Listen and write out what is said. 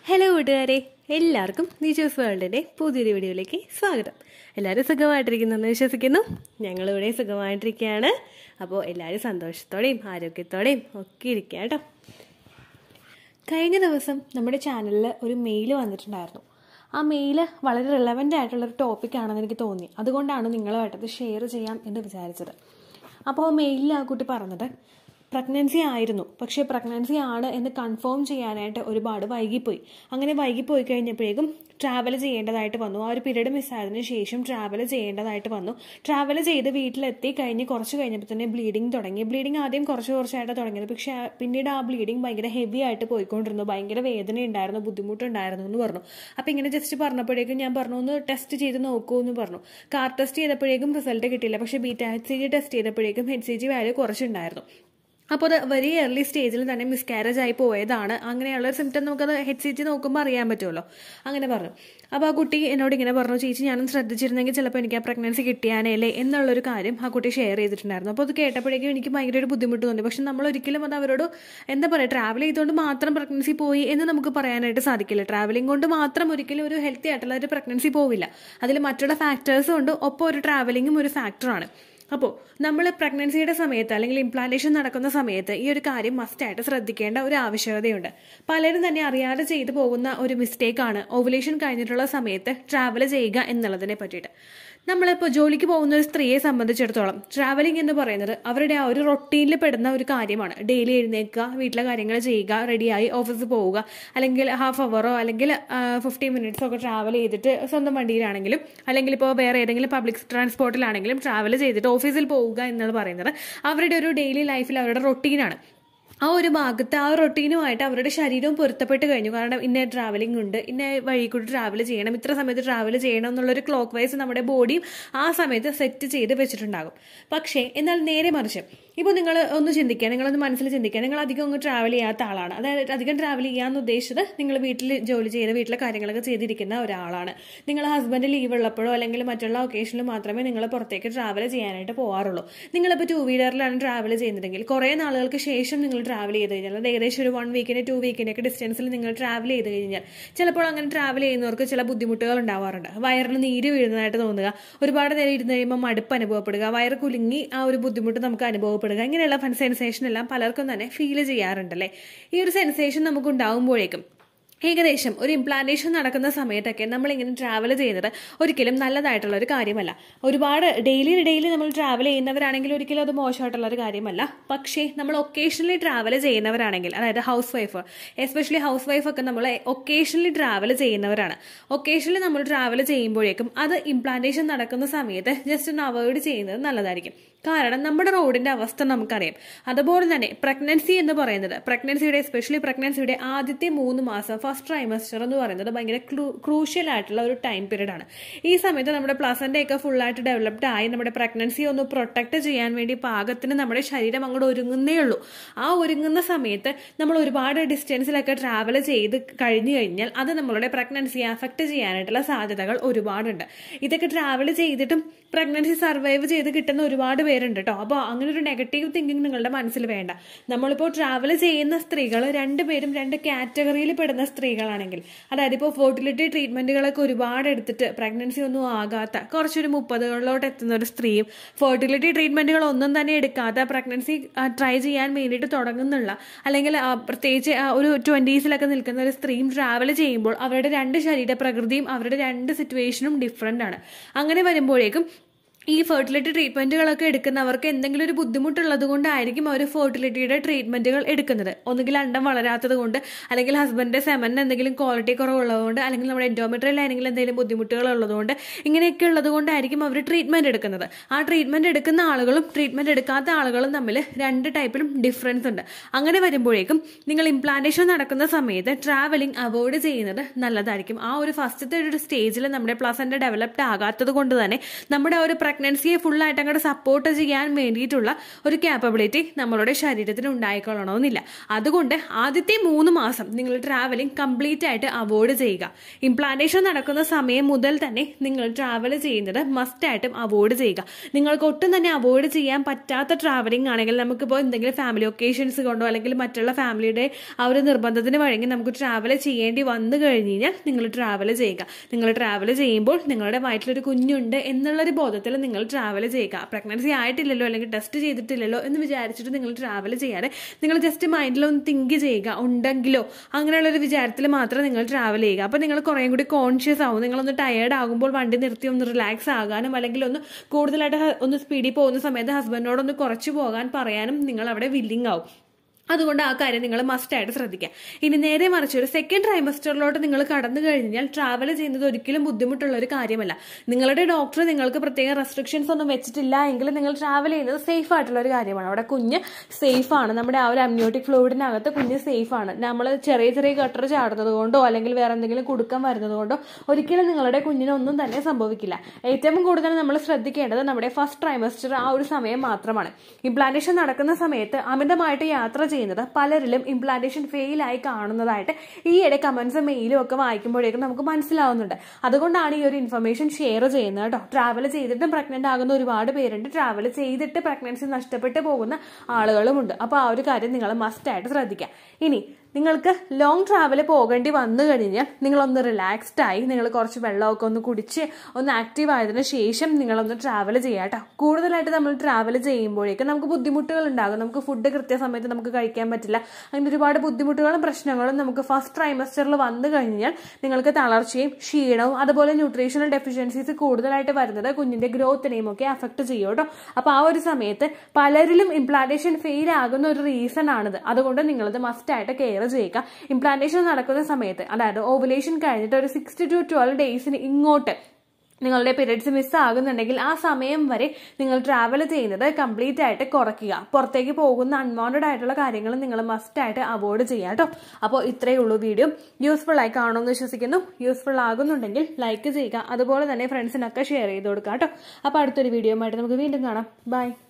hello കൂട്ടുകാരെ എല്ലാവർക്കും നീച്ചോസ് വേൾഡിൻ്റെ പുതിയൊരു വീഡിയോയിലേക്ക് സ്വാഗതം എല്ലാവരും സുഖമായിട്ടിരിക്കുന്നെന്ന് വിശ്വസിക്കുന്നു ഞങ്ങളിവിടെ സുഖമായിട്ടിരിക്കുകയാണ് അപ്പോൾ എല്ലാവരും സന്തോഷത്തോടെയും ആരോഗ്യത്തോടെയും ഒക്കെ ഇരിക്കുക കേട്ടോ കഴിഞ്ഞ ദിവസം നമ്മുടെ ചാനലിൽ ഒരു മെയിൽ വന്നിട്ടുണ്ടായിരുന്നു ആ മെയിൽ വളരെ റിലവൻ്റ് ആയിട്ടുള്ള ഒരു ടോപ്പിക്കാണെന്ന് എനിക്ക് തോന്നി അതുകൊണ്ടാണ് നിങ്ങളുമായിട്ടത് ഷെയർ ചെയ്യാം എന്ന് വിചാരിച്ചത് അപ്പോൾ ആ മെയിലിൽ ആ കുട്ടി പറഞ്ഞത് പ്രഗ്നൻസി ആയിരുന്നു പക്ഷേ പ്രഗ്നൻസി ആണ് എന്ന് കൺഫേം ചെയ്യാനായിട്ട് ഒരുപാട് വൈകിപ്പോയി അങ്ങനെ വൈകിപ്പോയി കഴിഞ്ഞപ്പോഴേക്കും ട്രാവൽ ചെയ്യേണ്ടതായിട്ട് വന്നു ആ ഒരു പീരീഡ് മിസ്സായതിനു ശേഷം ട്രാവൽ ചെയ്യേണ്ടതായിട്ട് വന്നു ട്രാവൽ ചെയ്ത് വീട്ടിലെത്തി കഴിഞ്ഞ് കുറച്ച് കഴിഞ്ഞപ്പോൾ തന്നെ ബ്ലീഡിങ് തുടങ്ങി ബ്ലീഡിങ് ആദ്യം കുറച്ച് കുറച്ചായിട്ട് തുടങ്ങിയത് പക്ഷേ ആ- പിന്നീട് ആ ബ്ലീഡിങ് ഭയങ്കര ഹെവി ആയിട്ട് പോയിക്കൊണ്ടിരുന്നു ഭയങ്കര വേദന ഉണ്ടായിരുന്നു ബുദ്ധിമുട്ടുണ്ടായിരുന്നു എന്ന് പറഞ്ഞു അപ്പോൾ ഇങ്ങനെ ജസ്റ്റ് പറഞ്ഞപ്പോഴേക്കും ഞാൻ പറഞ്ഞു ഒന്ന് ടെസ്റ്റ് ചെയ്ത് നോക്കൂ എന്ന് പറഞ്ഞു കാർ ടെസ്റ്റ് ചെയ്തപ്പോഴേക്കും റിസൾട്ട് കിട്ടിയില്ല പക്ഷേ beta H C G test ചെയ്തപ്പോഴേക്കും എച്ച് സി ജി വാല്യൂ കുറച്ചുണ്ടായിരുന്നു അപ്പോൾ അത് വെരി ഏർലി സ്റ്റേജിൽ തന്നെ മിസ്കാരേജ് ആയി പോയതാണ് അങ്ങനെയുള്ള ഒരു സിംറ്റം നമുക്കത് എച്ച് സി ജി നോക്കുമ്പോൾ അറിയാൻ പറ്റുമല്ലോ അങ്ങനെ പറഞ്ഞു അപ്പോൾ ആ കുട്ടി എന്നോട് ഇങ്ങനെ പറഞ്ഞു ചേച്ചി ഞാനും ശ്രദ്ധിച്ചിരുന്നെങ്കിൽ ചിലപ്പോൾ എനിക്ക് ആ പ്രഗ്നൻസി കിട്ടിയാനല്ലേ എന്നുള്ളൊരു കാര്യം ആ കുട്ടി ഷെയർ ചെയ്തിട്ടുണ്ടായിരുന്നു അപ്പോൾ അത് കേട്ടപ്പോഴേക്കും എനിക്ക് ഭയങ്കര ഒരു ബുദ്ധിമുട്ട് തോന്നി പക്ഷെ നമ്മൾ ഒരിക്കലും അത് അവരോട് എന്താ പറയുക ട്രാവൽ ചെയ്തുകൊണ്ട് മാത്രം പ്രഗ്നൻസി പോയി എന്ന് നമുക്ക് പറയാനായിട്ട് സാധിക്കില്ല ട്രാവലിംഗ് കൊണ്ട് മാത്രം ഒരിക്കലും ഒരു ഹെൽത്തി ആയിട്ടുള്ള ഒരു പ്രഗ്നൻസി പോവില്ല അതിൽ മറ്റുള്ള ഫാക്ടേഴ്സും ഉണ്ട് ഒപ്പം ഒരു ട്രാവലിംഗും ഒരു ഫാക്ടറാണ് അപ്പോൾ നമ്മൾ പ്രഗ്നൻസിയുടെ സമയത്ത് അല്ലെങ്കിൽ ഇംപ്ലാന്റേഷൻ നടക്കുന്ന സമയത്ത് ഈ ഒരു കാര്യം മസ്റ്റായിട്ട് ശ്രദ്ധിക്കേണ്ട ഒരു ആവശ്യകതയുണ്ട് പലരും തന്നെ അറിയാതെ ചെയ്തു പോകുന്ന ഒരു മിസ്റ്റേക്കാണ് ഓവുലേഷൻ കഴിഞ്ഞിട്ടുള്ള സമയത്ത് ട്രാവൽ ചെയ്യുക എന്നുള്ളതിനെ പറ്റിയിട്ട് നമ്മളിപ്പോൾ ജോലിക്ക് പോകുന്ന ഒരു സ്ത്രീയെ സംബന്ധിച്ചിടത്തോളം ട്രാവലിംഗ് എന്ന് പറയുന്നത് അവരുടെ ആ ഒരു റൊട്ടീനിൽ പെടുന്ന ഒരു കാര്യമാണ് ഡെയിലി എഴുന്നേൽക്കുക വീട്ടിലെ കാര്യങ്ങൾ ചെയ്യുക റെഡിയായി ഓഫീസിൽ പോവുക അല്ലെങ്കിൽ ഹാഫ് അവറോ അല്ലെങ്കിൽ ഫിഫ്റ്റി മിനിറ്റ്സോ ഒക്കെ ട്രാവൽ ചെയ്തിട്ട് സ്വന്തം വണ്ടിയിലാണെങ്കിലും അല്ലെങ്കിൽ ഇപ്പോൾ വേറെ ഏതെങ്കിലും പബ്ലിക് ട്രാൻസ്പോർട്ടിലാണെങ്കിലും ട്രാവൽ ചെയ്തിട്ട് ഓഫീസിൽ പോവുക എന്നത് പറയുന്നത് അവരുടെ ഒരു ഡെയിലി ലൈഫിൽ അവരുടെ റൊട്ടീനാണ് ആ ഒരു ഭാഗത്ത് ആ റൊട്ടീനുമായിട്ട് അവരുടെ ശരീരവും പൊരുത്തപ്പെട്ട് കഴിഞ്ഞു കാരണം ഇന്ന ട്രാവലിംഗ് ഉണ്ട് ഇന്ന വഴി കൂടി ട്രാവൽ ചെയ്യണം ഇത്ര സമയത്ത് ട്രാവൽ ചെയ്യണം എന്നുള്ളൊരു ക്ലോക്ക് വൈസ് നമ്മുടെ ബോഡിയും ആ സമയത്ത് സെറ്റ് ചെയ്ത് വെച്ചിട്ടുണ്ടാകും പക്ഷേ എന്നാൽ നേരെ മറിച്ച് ഇപ്പോൾ നിങ്ങൾ ഒന്ന് ചിന്തിക്കുക നിങ്ങളൊന്ന് മനസ്സിൽ ചിന്തിക്കുക നിങ്ങൾ അധികം അങ്ങ് ട്രാവൽ ചെയ്യാത്ത ആളാണ് അതായത് അധികം ട്രാവൽ ചെയ്യാന്ന് ഉദ്ദേശിച്ചത് നിങ്ങൾ വീട്ടിൽ ജോലി ചെയ്ത് വീട്ടിലെ കാര്യങ്ങളൊക്കെ ചെയ്തിരിക്കുന്ന ഒരാളാണ് നിങ്ങൾ ഹസ്ബൻഡ് ലീവ് ഉള്ളപ്പോഴോ അല്ലെങ്കിൽ മറ്റുള്ള ഒക്കേഷനിൽ മാത്രമേ നിങ്ങൾ പുറത്തേക്ക് ട്രാവൽ ചെയ്യാനായിട്ട് പോകാറുള്ളൂ നിങ്ങളിപ്പോൾ ടൂ വീലറിലാണ് ട്രാവൽ ചെയ്യുന്നതെങ്കിൽ കുറേ നാളുകൾക്ക് ശേഷം നിങ്ങൾ ട്രാവൽ ചെയ്ത് കഴിഞ്ഞാൽ അത് ഏകദേശം ഒരു വൺ വീക്കിന് ടു വീക്കിൻ്റെ ഒക്കെ ഡിസ്റ്റൻസിൽ നിങ്ങൾ ട്രാവൽ ചെയ്ത് കഴിഞ്ഞാൽ ചിലപ്പോൾ അങ്ങനെ ട്രാവൽ ചെയ്യുന്നവർക്ക് ചില ബുദ്ധിമുട്ടുകൾ ഉണ്ടാവാറുണ്ട് വയറിന് നീര് വീഴുന്നതായിട്ട് തോന്നുക ഒരുപാട് നേരം ഇരുന്ന് കഴിയുമ്പോൾ മടുപ്പ് അനുഭവപ്പെടുക വയറ് കുലുങ്ങി ആ ഒരു ബുദ്ധിമുട്ട് നമുക്ക് അനുഭവപ്പെടുക ഇങ്ങനെയുള്ള ഫൺ സെൻസേഷൻ എല്ലാം പലർക്കും തന്നെ ഫീൽ ചെയ്യാറുണ്ടല്ലേ ഈ ഒരു സെൻസേഷൻ നമുക്ക് ഉണ്ടാവുമ്പോഴേക്കും ഏകദേശം ഒരു ഇംപ്ലാന്റേഷൻ നടക്കുന്ന സമയത്തൊക്കെ നമ്മളിങ്ങനെ ട്രാവൽ ചെയ്യുന്നത് ഒരിക്കലും നല്ലതായിട്ടുള്ള ഒരു കാര്യമല്ല ഒരുപാട് ഡെയിലി ഡെയിലി നമ്മൾ ട്രാവൽ ചെയ്യുന്നവരാണെങ്കിൽ ഒരിക്കലും അത് മോശമായിട്ടുള്ള ഒരു കാര്യമല്ല പക്ഷേ നമ്മൾ ഒക്കേഷണലി ട്രാവൽ ചെയ്യുന്നവരാണെങ്കിൽ അതായത് housewife especially housewife ഒക്കെ നമ്മൾ ഒക്കേഷണലി ട്രാവൽ ചെയ്യുന്നവരാണ് ഒക്കേഷണലി നമ്മൾ ട്രാവൽ ചെയ്യുമ്പോഴേക്കും അത് ഇംപ്ലാന്റേഷൻ നടക്കുന്ന സമയത്ത് ജസ്റ്റ് ഒന്ന് അവോയ്ഡ് ചെയ്യുന്നത് നല്ലതായിരിക്കും കാരണം നമ്മുടെ റോഡിന്റെ അവസ്ഥ നമുക്കറിയാം അതുപോലെ തന്നെ പ്രഗ്നൻസി എന്ന് പറയുന്നത് പ്രഗ്നൻസിയുടെ എസ്പെഷ്യലി പ്രഗ്നൻസിയുടെ ആദ്യത്തെ മൂന്ന് മാസം ഫസ്റ്റ് ട്രൈമസ്റ്റർ എന്ന് പറയുന്നത് ഭയങ്കര ക്രൂഷ്യൽ ആയിട്ടുള്ള ഒരു ടൈം പീരീഡ് ആണ് ഈ സമയത്ത് നമ്മുടെ പ്ലസന്റെ ഒക്കെ ഫുൾ ആയിട്ട് ഡെവലപ്ഡ് ആയി നമ്മുടെ പ്രഗ്നൻസി ഒന്ന് പ്രൊട്ടക്ട് ചെയ്യാൻ വേണ്ടി പാകത്തിന് നമ്മുടെ ശരീരം അങ്ങോട്ട് ഒരുങ്ങുന്നേ ഉള്ളൂ ആ ഒരുങ്ങുന്ന സമയത്ത് നമ്മൾ ഒരുപാട് ഡിസ്റ്റൻസിലൊക്കെ ട്രാവൽ ചെയ്ത് കഴിഞ്ഞു കഴിഞ്ഞാൽ അത് നമ്മളുടെ പ്രഗ്നൻസിയെ അഫക്ട് ചെയ്യാനായിട്ടുള്ള സാധ്യതകൾ ഒരുപാടുണ്ട് ഇതൊക്കെ ട്രാവൽ ചെയ്തിട്ടും പ്രഗ്നൻസി സർവൈവ് ചെയ്ത് കിട്ടുന്ന ഒരുപാട് പേരുണ്ട് കേട്ടോ അപ്പോൾ അങ്ങനെ ഒരു നെഗറ്റീവ് തിങ്കിങ് നിങ്ങളുടെ മനസ്സിൽ വേണ്ട നമ്മളിപ്പോൾ ട്രാവൽ ചെയ്യുന്ന സ്ത്രീകൾ രണ്ടുപേരും രണ്ട് കാറ്റഗറിയിൽ പെടുന്ന സ്ത്രീകളാണെങ്കിൽ അതായത് ഇപ്പോൾ ഫെർട്ടിലിറ്റി ട്രീറ്റ്മെന്റുകളൊക്കെ ഒരുപാട് എടുത്തിട്ട് പ്രഗ്നൻസി ഒന്നും ആകാത്ത കുറച്ചൊരു മുപ്പതുകളിലോട്ട് എത്തുന്ന ഒരു സ്ത്രീയും ഫെർട്ടിലിറ്റി ട്രീറ്റ്മെന്റുകൾ ഒന്നും തന്നെ എടുക്കാതെ പ്രഗ്നൻസി ട്രൈ ചെയ്യാൻ വേണ്ടിയിട്ട് തുടങ്ങുന്നുള്ള അല്ലെങ്കിൽ ആ, പ്രത്യേകിച്ച് ആ, ഒരു ട്വന്റീസിലൊക്കെ നിൽക്കുന്ന ഒരു സ്ത്രീയും ട്രാവൽ ചെയ്യുമ്പോൾ അവരുടെ രണ്ട് ശരീര പ്രകൃതിയും അവരുടെ രണ്ട് സിറ്റുവേഷനും ഡിഫറെൻ്റ് ആണ് അങ്ങനെ വരുമ്പോഴേക്കും ഈ ഫെർട്ടിലിറ്റി ട്രീറ്റ്മെന്റുകളൊക്കെ എടുക്കുന്നവർക്ക് എന്തെങ്കിലും ഒരു ബുദ്ധിമുട്ടുള്ളത് കൊണ്ടായിരിക്കും അവർ ഫെർട്ടിലിറ്റിയുടെ ട്രീറ്റ്മെന്റുകൾ എടുക്കുന്നത് ഒന്നുകിൽ അണ്ടം വളരാത്തത് കൊണ്ട് അല്ലെങ്കിൽ ഹസ്ബൻഡിന്റെ സെമനിന് എന്തെങ്കിലും ക്വാളിറ്റി കുറവുള്ളതുകൊണ്ട് അല്ലെങ്കിൽ നമ്മുടെ എൻഡോമെട്രിയൽ ആണെങ്കിൽ എന്തെങ്കിലും ബുദ്ധിമുട്ടുകൾ ഉള്ളതുകൊണ്ട് ഇങ്ങനെയൊക്കെ ഉള്ളത് കൊണ്ടായിരിക്കും അവർ ട്രീറ്റ്മെന്റ് എടുക്കുന്നത് ആ ട്രീറ്റ്മെന്റ് എടുക്കുന്ന ആളുകളും ട്രീറ്റ്മെന്റ് എടുക്കാത്ത ആളുകളും തമ്മിൽ രണ്ട് ടൈപ്പിലും ഡിഫറൻസ് ഉണ്ട് അങ്ങനെ വരുമ്പോഴേക്കും നിങ്ങൾ ഇംപ്ലാന്റേഷൻ നടക്കുന്ന സമയത്ത് ട്രാവലിംഗ് അവോയ്ഡ് ചെയ്യുന്നത് നല്ലതായിരിക്കും ആ ഒരു ഫസ്റ്റത്തെ ഒരു സ്റ്റേജിൽ നമ്മുടെ പ്ലസന്റ് ഡെവലപ്ഡ് ആകാത്തത് കൊണ്ട് തന്നെ നമ്മുടെ ആ ഒരു പ്രഗ്നൻസിയെ ഫുള്ളായിട്ട് അങ്ങോട്ട് സപ്പോർട്ട് ചെയ്യാൻ വേണ്ടിയിട്ടുള്ള ഒരു ക്യാപ്പബിലിറ്റി നമ്മളുടെ ശരീരത്തിന് ഉണ്ടായിക്കൊള്ളണമെന്നില്ല അതുകൊണ്ട് ആദ്യത്തെ മൂന്ന് മാസം നിങ്ങൾ ട്രാവലിംഗ് കംപ്ലീറ്റ് ആയിട്ട് അവോയ്ഡ് ചെയ്യുക ഇംപ്ലാന്റേഷൻ നടക്കുന്ന സമയം മുതൽ തന്നെ നിങ്ങൾ ട്രാവൽ ചെയ്യുന്നത് മസ്റ്റായിട്ടും അവോയ്ഡ് ചെയ്യുക നിങ്ങൾക്ക് ഒട്ടും തന്നെ അവോയ്ഡ് ചെയ്യാൻ പറ്റാത്ത ട്രാവലിംഗ് ആണെങ്കിൽ നമുക്കിപ്പോൾ എന്തെങ്കിലും ഫാമിലി ഒക്കേഷൻസ് കൊണ്ടോ അല്ലെങ്കിൽ മറ്റുള്ള ഫാമിലിയുടെ ആ ഒരു നിർബന്ധത്തിന് വഴങ്ങി നമുക്ക് ട്രാവൽ ചെയ്യേണ്ടി വന്നു കഴിഞ്ഞ് കഴിഞ്ഞാൽ നിങ്ങൾ ട്രാവൽ ചെയ്യുക നിങ്ങൾ ട്രാവൽ ചെയ്യുമ്പോൾ നിങ്ങളുടെ വയറ്റിലൊരു കുഞ്ഞുണ്ട് എന്നുള്ളൊരു ബോധത്തിൽ നിങ്ങൾ ട്രാവൽ ചെയ്യുക പ്രഗ്നൻസി ആയിട്ടില്ലല്ലോ അല്ലെങ്കിൽ ടെസ്റ്റ് ചെയ്തിട്ടില്ലല്ലോ എന്ന് വിചാരിച്ചിട്ട് നിങ്ങൾ ട്രാവൽ ചെയ്യാതെ നിങ്ങൾ ജസ്റ്റ് മൈൻഡിലൊന്ന് തിങ്ക് ചെയ്യുക ഉണ്ടെങ്കിലോ അങ്ങനെയുള്ള ഒരു വിചാരത്തിൽ മാത്രം നിങ്ങൾ ട്രാവൽ ചെയ്യുക അപ്പോൾ നിങ്ങൾ കുറേയും കൂടി കോൺഷ്യസ് ആവും നിങ്ങളൊന്ന് ടയേർഡ് ആകുമ്പോൾ വണ്ടി നിർത്തി ഒന്ന് റിലാക്സ് ആകാനും അല്ലെങ്കിൽ ഒന്ന് കൂടുതലായിട്ട് ഹ- ഒന്ന് സ്പീഡിൽ പോകുന്ന സമയത്ത് ഹസ്ബൻഡിനോടൊന്ന് കുറച്ച് പോകാൻ പറയാനും നിങ്ങൾ അവിടെ വില്ലിങ് ആവും അതുകൊണ്ട് ആ കാര്യം നിങ്ങൾ മസ്റ്റായിട്ട് ശ്രദ്ധിക്കുക ഇനി നേരെ മറിച്ച് ഒരു സെക്കൻഡ് ട്രൈമസ്റ്ററിലോട്ട് നിങ്ങൾ കടന്നു കഴിഞ്ഞാൽ ട്രാവൽ ചെയ്യുന്നത് ഒരിക്കലും ബുദ്ധിമുട്ടുള്ള ഒരു കാര്യമല്ല നിങ്ങളുടെ ഡോക്ടർ നിങ്ങൾക്ക് പ്രത്യേക റെസ്ട്രിക്ഷൻസ് ഒന്നും വെച്ചിട്ടില്ല എങ്കിൽ നിങ്ങൾ ട്രാവൽ ചെയ്യുന്നത് സേഫ് ആയിട്ടുള്ള ഒരു കാര്യമാണ് അവിടെ കുഞ്ഞ് സേഫ് ആണ് നമ്മുടെ ആ ഒരു അമ്നിയോട്ടിക് ഫ്ലൂയിഡിനകത്ത് കുഞ്ഞ് സേഫ് ആണ് നമ്മൾ ചെറിയ ചെറിയ ഗട്ടർ ചാടുന്നത് കൊണ്ടോ അല്ലെങ്കിൽ വേറെ എന്തെങ്കിലും കുടുക്കം വരുന്നത് കൊണ്ടോ ഒരിക്കലും നിങ്ങളുടെ കുഞ്ഞിനൊന്നും തന്നെ സംഭവിക്കില്ല ഏറ്റവും കൂടുതൽ നമ്മൾ ശ്രദ്ധിക്കേണ്ടത് നമ്മുടെ ഫസ്റ്റ് ട്രൈമസ്റ്റർ ആ ഒരു സമയം മാത്രമാണ് ഇംപ്ലാന്റേഷൻ നടക്കുന്ന സമയത്ത് അമിതമായിട്ട് യാത്ര ചെയ്യുന്നത് പലരിലും ഇംപ്ലാന്റേഷൻ ഫെയിൽ ആയി കാണുന്നതായിട്ട് ഈയിടെ കമന്റ്സ് മെയിലും ഒക്കെ വായിക്കുമ്പോഴേക്കും നമുക്ക് മനസ്സിലാവുന്നുണ്ട് അതുകൊണ്ടാണ് ഈ ഒരു ഇൻഫർമേഷൻ ഷെയർ ചെയ്യുന്നത് കേട്ടോ ട്രാവൽ ചെയ്തിട്ടും പ്രഗ്നന്റ് ആകുന്ന ഒരുപാട് പേരുണ്ട് ട്രാവൽ ചെയ്തിട്ട് പ്രഗ്നൻസി നഷ്ടപ്പെട്ടു പോകുന്ന ആളുകളുമുണ്ട് അപ്പോൾ ആ ഒരു കാര്യം നിങ്ങൾ മസ്റ്റ് ആയിട്ട് ശ്രദ്ധിക്കുക ഇനി നിങ്ങൾക്ക് ലോങ് ട്രാവൽ പോകേണ്ടി വന്നു കഴിഞ്ഞാൽ നിങ്ങളൊന്ന് റിലാക്സ്ഡ് ആയി നിങ്ങൾ കുറച്ച് വെള്ളമൊക്കെ ഒന്ന് കുടിച്ച് ഒന്ന് ആക്റ്റീവ് ആയതിനു ശേഷം നിങ്ങളൊന്ന് ട്രാവൽ ചെയ്യുക കേട്ടോ കൂടുതലായിട്ട് നമ്മൾ ട്രാവൽ ചെയ്യുമ്പോഴേക്കും നമുക്ക് ബുദ്ധിമുട്ടുകൾ ഉണ്ടാകും നമുക്ക് ഫുഡ് കൃത്യസമയത്ത് നമുക്ക് കഴിക്കാൻ പറ്റില്ല അങ്ങനെ ഒരുപാട് ബുദ്ധിമുട്ടുകളും പ്രശ്നങ്ങളും നമുക്ക് ഫസ്റ്റ് ട്രൈമസ്റ്ററിൽ വന്നു കഴിഞ്ഞാൽ നിങ്ങൾക്ക് തളർച്ചയും ക്ഷീണവും അതുപോലെ ന്യൂട്രീഷണൽ ഡെഫിഷ്യൻസീസ് കൂടുതലായിട്ട് വരുന്നത് കുഞ്ഞിന്റെ ഗ്രോത്തിനെയും ഒക്കെ അഫക്ട് ചെയ്യും കേട്ടോ അപ്പൊ ആ ഒരു സമയത്ത് പലരിലും ഇംപ്ലാന്റേഷൻ ഫെയിൽ ആകുന്ന ഒരു റീസൺ ആണിത് അതുകൊണ്ട് നിങ്ങളത് മസ്റ്റ് ആയിട്ട് കെയർ ചെയ്യുക ഇംപ്ലാന്റേഷൻ നടക്കുന്ന സമയത്ത് അതായത് ഓവുലേഷൻ കഴിഞ്ഞിട്ട് ഒരു സിക്സ് ടു ട്വൽവ് ഡേയ്സിന് ഇങ്ങോട്ട് നിങ്ങളുടെ പീരീഡ്സ് മിസ് ആകുന്നുണ്ടെങ്കിൽ ആ സമയം വരെ നിങ്ങൾ ട്രാവൽ ചെയ്യുന്നത് കംപ്ലീറ്റ് ആയിട്ട് കുറയ്ക്കുക പുറത്തേക്ക് പോകുന്ന അൺവാണ്ടഡ് ആയിട്ടുള്ള കാര്യങ്ങൾ നിങ്ങൾ മസ്റ്റ് ആയിട്ട് അവോയ്ഡ് ചെയ്യുക കേട്ടോ അപ്പോൾ ഇത്രയേ ഉള്ളൂ വീഡിയോ യൂസ്ഫുൾ ആയി കാണുമെന്ന് വിശ്വസിക്കുന്നു യൂസ്ഫുൾ ആകുന്നുണ്ടെങ്കിൽ ലൈക്ക് ചെയ്യുക അതുപോലെ തന്നെ ഫ്രണ്ട്സിനൊക്കെ ഷെയർ ചെയ്ത് കൊടുക്കുക കേട്ടോ അപ്പോൾ അടുത്തൊരു വീഡിയോ ആയിട്ട് നമുക്ക് വീണ്ടും കാണാം ബൈ